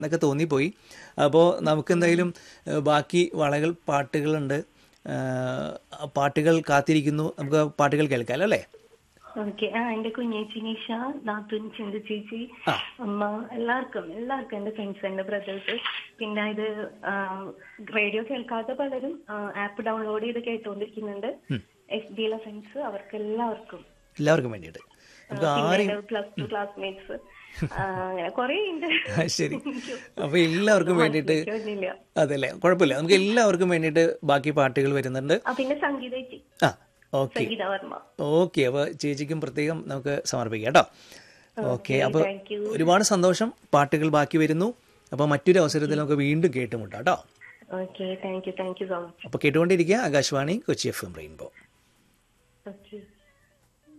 എന്നൊക്കെ തോന്നിപ്പോയി അപ്പോൾ നമുക്ക് എന്തായാലും ഏഹ്, ബാക്കി വളകൾ പാട്ടുകളുണ്ട് ഏഹ്, ആ പാട്ടുകൾ കാത്തിരിക്കുന്നു നമുക്ക് പാട്ടുകൾ കേൾക്കാം അല്ലേ ഓക്കെ ആ എന്റെ കുഞ്ഞേച്ചി നിഷ നാത്തുൻ ചിന്തു ചേച്ചി അമ്മ എല്ലാവർക്കും എല്ലാവർക്കും എന്റെ ഫ്രണ്ട്സ് എന്റെ ബ്രദേഴ്സ് പിന്നെ ഇത് റേഡിയോ കേൾക്കാത്ത പലരും ആപ്പ് ഡൗൺലോഡ് ചെയ്ത് കേട്ടുകൊണ്ടിരിക്കുന്നുണ്ട് എഫ് ഡിയിലെ ഫ്രണ്ട്സ് അവർക്ക് എല്ലാവർക്കും എല്ലാവർക്കും വേണ്ടിയിട്ട് നമുക്ക് ആരെയും പ്ലസ് ടു ക്ലാസ്മേറ്റ്സ് അങ്ങനെ കൊറേ ഉണ്ട് ആ, ശരി അപ്പോൾ എല്ലാവർക്കും വേണ്ടിയിട്ട് മനസ്സിലാക്കുന്നില്ല. അതല്ലേ കുഴപ്പമില്ല നമുക്ക് എല്ലാവർക്കും വേണ്ടിയിട്ട് ബാക്കി പാട്ടുകൾ വരുന്നുണ്ട് ആ പിന്നെ സംഗീത ചേച്ചി ആ ഓക്കെ സംഗീത വർമ്മ ഓക്കെ അപ്പോൾ ചേച്ചിക്കും പ്രത്യേകം നമുക്ക് സമർപ്പിക്കാം കേട്ടോ ഓക്കെ അപ്പോൾ താങ്ക് യു ഒരുപാട് സന്തോഷം പാട്ടുകൾ ബാക്കി വരുന്നു അപ്പോൾ മറ്റൊരു അവസരത്തിൽ നമുക്ക് വീണ്ടും കേട്ടുമുട്ടാം കേട്ടോ okay thank you thank you so much അപ്പോൾ കേട്ടുകൊണ്ടിരിക്കുക Akashvani Kochi F M rainbow okay